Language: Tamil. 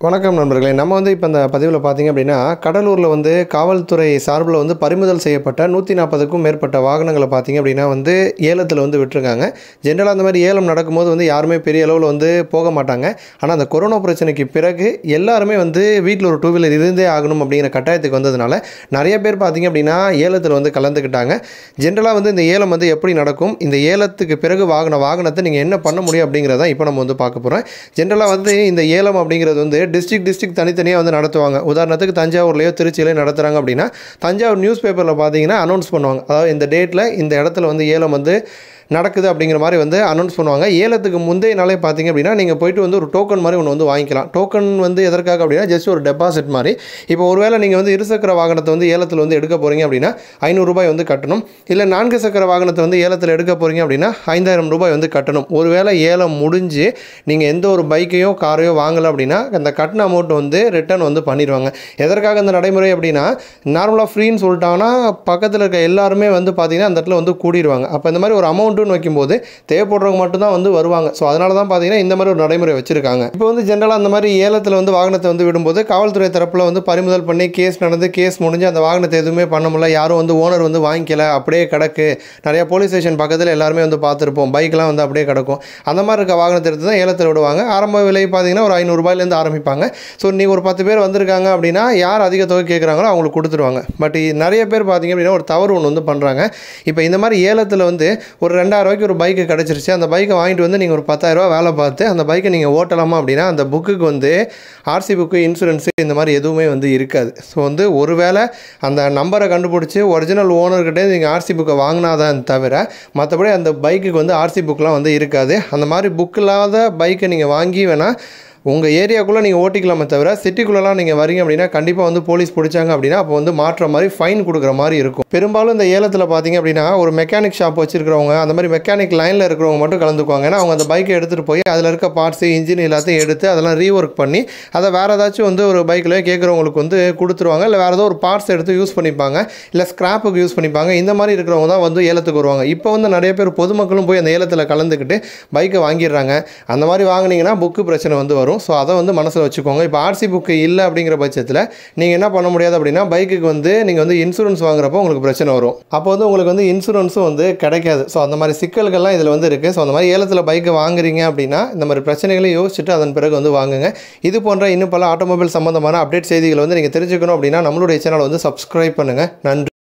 வணக்கம் நண்பர்களே நம்ம வந்து இப்போ இந்த பதிவில் பார்த்தீங்க அப்படின்னா கடலூரில் வந்து காவல்துறை சார்பில் வந்து பறிமுதல் செய்யப்பட்ட நூற்றி நாற்பதுக்கும் மேற்பட்ட வாகனங்களை பார்த்தீங்க அப்படின்னா வந்து ஏலத்தில் வந்து விட்டுருக்காங்க ஜென்ரலாக அந்த மாதிரி ஏலம் நடக்கும்போது வந்து யாருமே பெரிய அளவில் வந்து போக மாட்டாங்க ஆனால் அந்த கொரோனா பிரச்சனைக்கு பிறகு எல்லாருமே வந்து வீட்டில் ஒரு டூ வீலர் இருந்தே ஆகணும் அப்படிங்கிற கட்டாயத்துக்கு வந்ததுனால நிறைய பேர் பார்த்தீங்க அப்படின்னா ஏலத்தில் வந்து கலந்துக்கிட்டாங்க ஜென்ரலாக வந்து இந்த ஏலம் வந்து எப்படி நடக்கும் இந்த ஏலத்துக்கு பிறகு வாங்கின வாகனத்தை நீங்கள் என்ன பண்ண முடியும் அப்படிங்கிறத இப்போ நம்ம வந்து பார்க்க போகிறோம் ஜென்ரலாக வந்து இந்த ஏலம் அப்படிங்கிறது வந்து டிஸ்ட்ரிக்ட் டிஸ்ட்ரிக்ட் தனித்தனியாக வந்து நடத்துவாங்க உதாரணத்துக்கு தஞ்சாவூர்லையோ திருச்சியிலையோ நடத்துகிறாங்க அப்படின்னா தஞ்சாவூர் நியூஸ் பேப்பரில் பார்த்தீங்கன்னா அனௌன்ஸ் பண்ணுவாங்க அதாவது இந்த டேட்டில் இந்த இடத்துல வந்து ஏலம் வந்து நடக்குது அப்படிங்கிற மாதிரி வந்து அனௌன்ஸ் பண்ணுவாங்க ஏலத்துக்கு முந்தைய நாளே பார்த்தீங்க அப்படின்னா நீங்கள் போயிட்டு வந்து ஒரு டோக்கன் மாதிரி ஒன்று வந்து வாங்கிக்கலாம் டோக்கன் வந்து எதற்காக அப்படின்னா ஜஸ்ட் ஒரு டெபாசிட் மாதிரி இப்போ ஒருவேளை நீங்கள் வந்து இருசக்கர வாகனத்தை வந்து ஏலத்தில் வந்து எடுக்க போகிறீங்க அப்படின்னா ஐநூறுரூபாய் வந்து கட்டணும் இல்லை நான்கு சக்கர வாகனத்தை வந்து ஏலத்தில் எடுக்க போகிறீங்க அப்படின்னா ஐந்தாயிரம் ரூபாய் வந்து கட்டணும் ஒருவேளை ஏலம் முடிஞ்சு நீங்கள் எந்த ஒரு பைக்கையோ காரையோ வாங்கலை அப்படின்னா அந்த கட்டின அமௌண்ட் வந்து ரிட்டர்ன் வந்து பண்ணிடுவாங்க எதற்காக அந்த நடைமுறை அப்படின்னா நார்மலாக ஃப்ரீன்னு சொல்லிட்டாங்கன்னா பக்கத்தில் இருக்க எல்லாருமே வந்து பார்த்தீங்கன்னா அந்த இடத்துல வந்து கூடிடுவாங்க அப்போ இந்த மாதிரி ஒரு அமௌண்ட்டுன்னு வைக்கும்போது தேவைப்படுறவங்க மட்டும்தான் வந்து வருவாங்க ஸோ அதனால தான் பார்த்தீங்கன்னா இந்த மாதிரி ஒரு நடைமுறை வச்சிருக்காங்க இப்போ வந்து ஜென்ரலாக அந்த மாதிரி ஏலத்தில் வந்து வாகனத்தை வந்து விடும்போது காவல்துறை தரப்பில் வந்து பறிமுதல் பண்ணி கேஸ் நடந்து கேஸ் முடிஞ்சு அந்த வாகனத்தை எதுவுமே பண்ண முடியல யாரும் வந்து ஓனர் வந்து வாங்கிக்கல அப்படியே கிடக்கு நிறைய போலீஸ் ஸ்டேஷன் பக்கத்தில் எல்லாருமே வந்து பார்த்துருப்போம் பைக்லாம் வந்து அப்படியே கிடக்கும் அந்த மாதிரி இருக்க வாகனத்தை எடுத்து தான் ஏலத்தில் விடுவாங்க ஆரம்ப விலை பார்த்தீங்கன்னா ஒரு ஐநூறுரூபாயிலேருந்து ஆரம்பிப்பாங்க ஸோ நீ ஒரு பத்து பேர் வந்திருக்காங்க அப்படின்னா யார் அதிக தொகை கேட்குறாங்களோ அவங்களுக்கு கொடுத்துருவாங்க பட் நிறைய பேர் பார்த்தீங்க அப்படின்னா ஒரு தவறு ஒன்று வந்து பண்ணுறாங்க இப்போ இந்த மாதிரி ஏலத்தில் வந்து ஒரு ரெண்டாயிரம் ரூபாய்க்கு ஒரு பைக்கு கிடச்சிருச்சு அந்த பைக்கை வாங்கிட்டு வந்து நீங்கள் ஒரு பத்தாயிரரூபா வேலை பார்த்து அந்த பைக்கை நீங்கள் ஓட்டலாமா அப்படின்னா அந்த புக்குக்கு வந்து ஆர்சி புக்கு இன்சூரன்ஸு இந்த மாதிரி எதுவுமே வந்து இருக்காது ஸோ வந்து ஒருவேளை அந்த நம்பரை கண்டுபிடிச்சி ஒரிஜினல் ஓனர்கிட்டே நீங்கள் ஆர்சி புக்கை வாங்கினாதான் தவிர மற்றபடி அந்த பைக்குக்கு வந்து ஆர்சி புக்கெலாம் வந்து இருக்காது அந்த மாதிரி புக் இல்லாத பைக்கை நீங்கள் வாங்கி வேணால் உங்கள் ஏரியாக்குள்ளே நீங்கள் ஓட்டிக்கலாமே தவிர சிட்டிக்குள்ளெலாம் நீங்கள் வரீங்க அப்படின்னா கண்டிப்பாக வந்து போலீஸ் பிடிச்சாங்க அப்படின்னா அப்போ வந்து மாற்ற மாதிரி ஃபைன் கொடுக்குற மாதிரி இருக்கும் பெரும்பாலும் இந்த ஏலத்தில் பார்த்தீங்க அப்படின்னா ஒரு மெக்கானிக் ஷாப் வச்சிருக்கிறவங்க அந்த மாதிரி மெக்கானிக் லைனில் இருக்கிறவங்க மட்டும் கலந்துக்குவாங்க ஏன்னா அவங்க அந்த பைக்கை எடுத்துகிட்டு போய் அதில் இருக்க பார்ட்ஸு இன்ஜின் எல்லாத்தையும் எடுத்து அதெல்லாம் ரீஒர்க் பண்ணி அதை வேறு ஏதாச்சும் வந்து ஒரு பைக்கில் கேட்குறவங்களுக்கு வந்து கொடுத்துருவாங்க இல்லை வேறு ஏதோ ஒரு பார்ட்ஸ் எடுத்து யூஸ் பண்ணிப்பாங்க இல்லை ஸ்க்ராப்புக்கு யூஸ் பண்ணிப்பாங்க இந்த மாதிரி இருக்கிறவங்க தான் வந்து ஏலத்துக்கு வருவாங்க இப்போ வந்து நிறைய பேர் பொதுமக்களும் போய் அந்த ஏலத்தில் கலந்துக்கிட்டு பைக்கை வாங்கிடுறாங்க அந்த மாதிரி வாங்கினீங்கன்னா புக்கு பிரச்சனை வந்து வரும் ஸோ அதை வந்து மனசில் வச்சுக்கோங்க இப்போ ஆர்சி புக்கு இல்லை அப்படிங்கிற பட்சத்தில் நீங்கள் என்ன பண்ண முடியாது அப்படின்னா பைக்குக்கு வந்து நீங்கள் வந்து இன்சூரன்ஸ் வாங்குறப்போ உங்களுக்கு பிரச்சனை வரும் அப்போ வந்து உங்களுக்கு வந்து இன்சூரன்ஸும் வந்து கிடைக்காது ஸோ அந்த மாதிரி சிக்கல்கள்லாம் இதில் வந்து இருக்குது ஸோ அந்த மாதிரி ஏலத்தில் பைக்கை வாங்குறீங்க அப்படின்னா இந்த மாதிரி பிரச்சனைகளை யோசிச்சுட்டு அதன் பிறகு வந்து வாங்குங்க இது போன்ற இன்னும் பல ஆட்டோமொபைல் சம்மந்தமான அப்டேட் செய்திகளை வந்து நீங்கள் தெரிஞ்சுக்கணும் அப்படின்னா நம்மளுடைய சேனலை வந்து சப்ஸ்கிரைப் பண்ணுங்கள் நன்றி